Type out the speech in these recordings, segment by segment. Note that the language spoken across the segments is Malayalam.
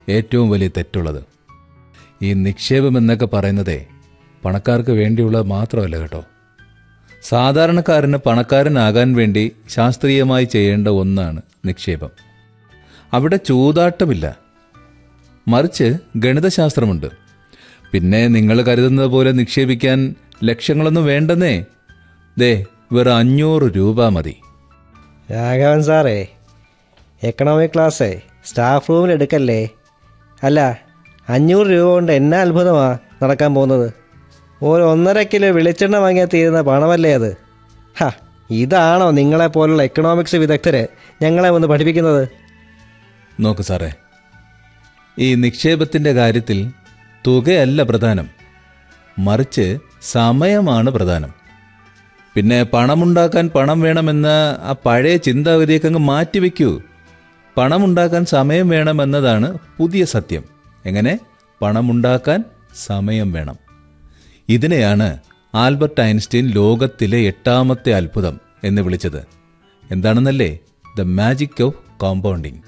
ഏറ്റവും വലിയ തെറ്റുള്ളത് ഈ നിക്ഷേപം എന്നൊക്കെ പറയുന്നതേ പണക്കാർക്ക് വേണ്ടിയുള്ളത് മാത്രമല്ല കേട്ടോ സാധാരണക്കാരന് പണക്കാരനാകാൻ വേണ്ടി ശാസ്ത്രീയമായി ചെയ്യേണ്ട ഒന്നാണ് നിക്ഷേപം അവിടെ ചൂതാട്ടമില്ല മറിച്ച് ഗണിതശാസ്ത്രമുണ്ട് പിന്നെ നിങ്ങൾ കരുതുന്നത് പോലെ നിക്ഷേപിക്കാൻ ലക്ഷ്യങ്ങളൊന്നും വേണ്ടെന്നേ ദേ വെറും അഞ്ഞൂറ് രൂപ മതി രാഘവൻ സാറേ എക്കണോമിക് ക്ലാസ്സേ സ്റ്റാഫ് റൂമിൽ എടുക്കല്ലേ അല്ല അഞ്ഞൂറ് രൂപ കൊണ്ട് എന്നാ അത്ഭുതമാ നടക്കാൻ പോകുന്നത് ഒരു ഒന്നര കിലോ വെളിച്ചെണ്ണ വാങ്ങിയാൽ തീരുന്ന പണമല്ലേ അത് ഹാ ഇതാണോ നിങ്ങളെ പോലുള്ള എക്കണോമിക്സ് വിദഗ്ധര് ഞങ്ങളെ ഒന്ന് പഠിപ്പിക്കുന്നത് നോക്ക് സാറേ ഈ നിക്ഷേപത്തിൻ്റെ കാര്യത്തിൽ തുകയല്ല പ്രധാനം മറിച്ച് സമയമാണ് പ്രധാനം പിന്നെ പണമുണ്ടാക്കാൻ പണം വേണമെന്ന ആ പഴയ ചിന്താഗതിയൊക്കെ അങ്ങ് മാറ്റിവെക്കൂ പണമുണ്ടാക്കാൻ സമയം വേണമെന്നതാണ് പുതിയ സത്യം എങ്ങനെ പണമുണ്ടാക്കാൻ സമയം വേണം ഇതിനെയാണ് ആൽബർട്ട് ഐൻസ്റ്റീൻ ലോകത്തിലെ എട്ടാമത്തെ അത്ഭുതം എന്ന് വിളിച്ചത് എന്താണെന്നല്ലേ ദ മാജിക് ഓഫ് കോമ്പൗണ്ടിങ്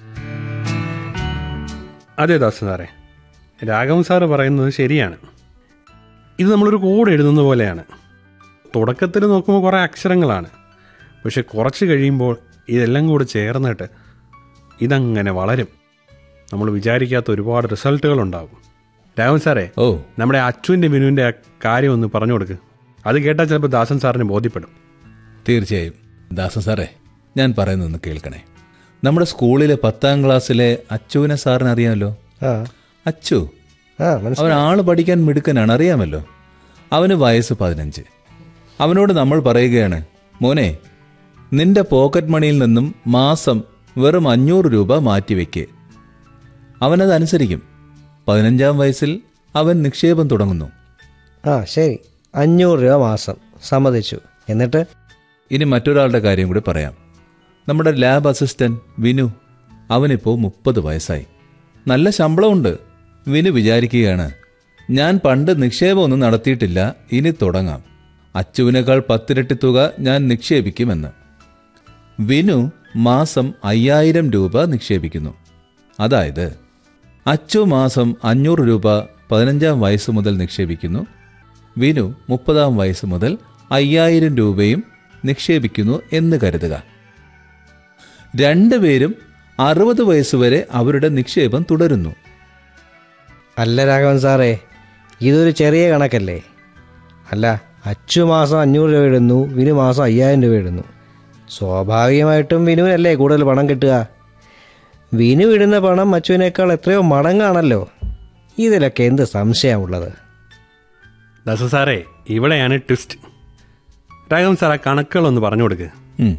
അതെ ദാസ സാറേ രാഘവൻ സാറ് പറയുന്നത് ശരിയാണ് ഇത് നമ്മളൊരു കോഡ് എഴുതുന്ന പോലെയാണ് തുടക്കത്തിൽ നോക്കുമ്പോൾ കുറേ അക്ഷരങ്ങളാണ് പക്ഷെ കുറച്ച് കഴിയുമ്പോൾ ഇതെല്ലാം കൂടി ചേർന്നിട്ട് ഇതങ്ങനെ വളരും നമ്മൾ വിചാരിക്കാത്ത ഒരുപാട് റിസൾട്ടുകൾ ഉണ്ടാകും രാഘവൻ സാറേ ഓ നമ്മുടെ അച്ചുവിൻ്റെ മിനുവിൻ്റെ ആ കാര്യം ഒന്ന് പറഞ്ഞു കൊടുക്ക് അത് കേട്ടാൽ ചിലപ്പോൾ ദാസൻ സാറിന് ബോധ്യപ്പെടും തീർച്ചയായും ദാസൻ സാറേ ഞാൻ പറയുന്നൊന്ന് കേൾക്കണേ നമ്മുടെ സ്കൂളിലെ പത്താം ക്ലാസ്സിലെ അച്ചുവിനെ സാറിന് അറിയാമല്ലോ ആ അച്ചു ആ മനസ്സിലായി അവൻ ആള് പഠിക്കാൻ മിടുക്കനാണ് അറിയാമല്ലോ അവന് വയസ്സ് പതിനഞ്ച് അവനോട് നമ്മൾ പറയുകയാണ് മോനെ നിന്റെ പോക്കറ്റ് മണിയിൽ നിന്നും മാസം വെറും അഞ്ഞൂറ് രൂപ മാറ്റിവെക്ക് അവനത് അനുസരിക്കും പതിനഞ്ചാം വയസ്സിൽ അവൻ നിക്ഷേപം തുടങ്ങുന്നു ആ ശരി അഞ്ഞൂറ് രൂപ മാസം സമ്മതിച്ചു എന്നിട്ട് ഇനി മറ്റൊരാളുടെ കാര്യം കൂടി പറയാം നമ്മുടെ ലാബ് അസിസ്റ്റന്റ് വിനു അവനിപ്പോൾ മുപ്പത് വയസ്സായി നല്ല ശമ്പളമുണ്ട് വിനു വിചാരിക്കുകയാണ് ഞാൻ പണ്ട് നിക്ഷേപമൊന്നും നടത്തിയിട്ടില്ല ഇനി തുടങ്ങാം അച്ചുവിനേക്കാൾ പത്തിരട്ടി തുക ഞാൻ നിക്ഷേപിക്കുമെന്ന് വിനു മാസം അയ്യായിരം രൂപ നിക്ഷേപിക്കുന്നു അതായത് അച്ചു മാസം അഞ്ഞൂറ് രൂപ പതിനഞ്ചാം വയസ്സ് മുതൽ നിക്ഷേപിക്കുന്നു വിനു മുപ്പതാം വയസ്സ് മുതൽ അയ്യായിരം രൂപയും നിക്ഷേപിക്കുന്നു എന്ന് കരുതുക രണ്ടുപേരും അറുപത് വയസ്സുവരെ അവരുടെ നിക്ഷേപം തുടരുന്നു അല്ല രാഘവൻ സാറേ ഇതൊരു ചെറിയ കണക്കല്ലേ അല്ല അച്ചു മാസം അഞ്ഞൂറ് രൂപ ഇടുന്നു വിനു മാസം അയ്യായിരം രൂപ ഇടുന്നു സ്വാഭാവികമായിട്ടും വിനുവിനല്ലേ കൂടുതൽ പണം കിട്ടുക വിനു ഇടുന്ന പണം അച്ചുവിനേക്കാൾ എത്രയോ മടങ്ങാണല്ലോ ഇതിലൊക്കെ എന്ത് സംശയമുള്ളത് ദാസൻ സാറേ ഇവിടെയാണ് ട്വിസ്റ്റ് രാഘവൻ സാർ ആ കണക്കുകളൊന്ന് പറഞ്ഞു കൊടുക്ക് ഉം.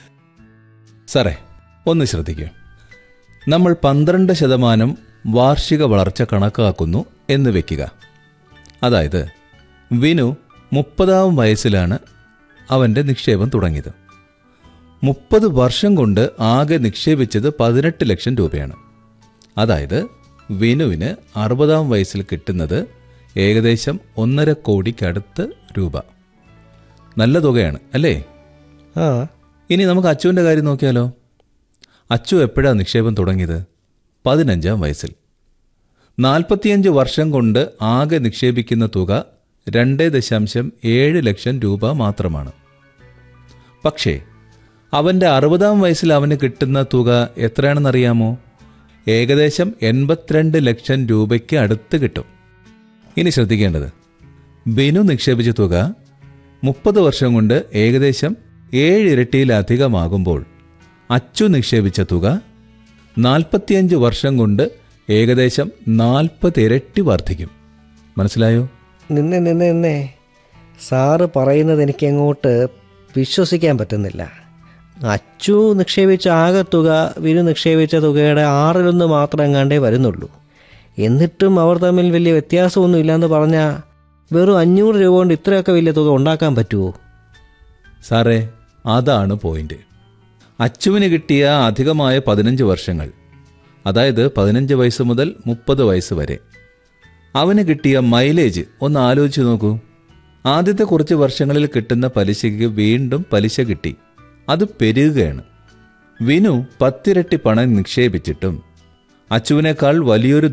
സാറേ ഒന്ന് ശ്രദ്ധിക്കൂ നമ്മൾ പന്ത്രണ്ട് ശതമാനം വാർഷിക വളർച്ച കണക്കാക്കുന്നു എന്ന് വെക്കുക അതായത് വിനു മുപ്പതാം വയസ്സിലാണ് അവൻ്റെ നിക്ഷേപം തുടങ്ങിയത് മുപ്പത് വർഷം കൊണ്ട് ആകെ നിക്ഷേപിച്ചത് പതിനെട്ട് ലക്ഷം രൂപയാണ് അതായത് വിനുവിന് അറുപതാം വയസ്സിൽ കിട്ടുന്നത് ഏകദേശം ഒന്നര കോടിക്കടുത്ത് രൂപ നല്ല തുകയാണ് അല്ലേ ആ ഇനി നമുക്ക് അച്ചുവിൻ്റെ കാര്യം നോക്കിയാലോ അച്ചു എപ്പോഴാണ് നിക്ഷേപം തുടങ്ങിയത് പതിനഞ്ചാം വയസ്സിൽ നാൽപ്പത്തിയഞ്ച് വർഷം കൊണ്ട് ആകെ നിക്ഷേപിക്കുന്ന തുക രണ്ട് ദശാംശം ഏഴ് ലക്ഷം രൂപ മാത്രമാണ് പക്ഷേ അവൻ്റെ അറുപതാം വയസ്സിൽ അവന് കിട്ടുന്ന തുക എത്രയാണെന്നറിയാമോ ഏകദേശം എൺപത്തിരണ്ട് ലക്ഷം രൂപയ്ക്ക് അടുത്ത് കിട്ടും ഇനി ശ്രദ്ധിക്കേണ്ടത് ബിനു നിക്ഷേപിച്ച തുക മുപ്പത് വർഷം കൊണ്ട് ഏകദേശം ഏഴ് ഇരട്ടിയിലധികമാകുമ്പോൾ അച്ചു നിക്ഷേപിച്ച തുക നാൽപ്പത്തിയഞ്ച് വർഷം കൊണ്ട് ഏകദേശം നാൽപ്പത് ഇരട്ടി വർദ്ധിക്കും മനസ്സിലായോ നിന്നെ നിന്നെ നിന്നെ സാറ് പറയുന്നത് എനിക്ക് അങ്ങോട്ട് വിശ്വസിക്കാൻ പറ്റുന്നില്ല അച്ചു നിക്ഷേപിച്ച ആകെ തുക വിനു നിക്ഷേപിച്ച തുകയുടെ ആറിലൊന്ന് മാത്രം എങ്ങാണ്ടേ വരുന്നുള്ളൂ എന്നിട്ടും അവർ തമ്മിൽ വലിയ വ്യത്യാസമൊന്നും ഇല്ലയെന്ന് പറഞ്ഞാൽ വെറും അഞ്ഞൂറ് രൂപ കൊണ്ട് ഇത്രയൊക്കെ വലിയ തുക ഉണ്ടാക്കാൻ പറ്റുമോ സാറേ അതാണ് പോയിന്റ് അച്ചുവിന് കിട്ടിയ അധികമായ പതിനഞ്ച് വർഷങ്ങൾ അതായത് പതിനഞ്ച് വയസ്സ് മുതൽ മുപ്പത് വയസ്സ് വരെ അവന് കിട്ടിയ മൈലേജ് ഒന്ന് ആലോചിച്ച് നോക്കൂ ആദ്യത്തെ കുറച്ച് വർഷങ്ങളിൽ കിട്ടുന്ന പലിശയ്ക്ക് വീണ്ടും പലിശ കിട്ടി അത് പെരുകുകയാണ് വിനു പത്തിരട്ടി പണം നിക്ഷേപിച്ചിട്ടും അച്ചുവിനേക്കാൾ വലിയൊരു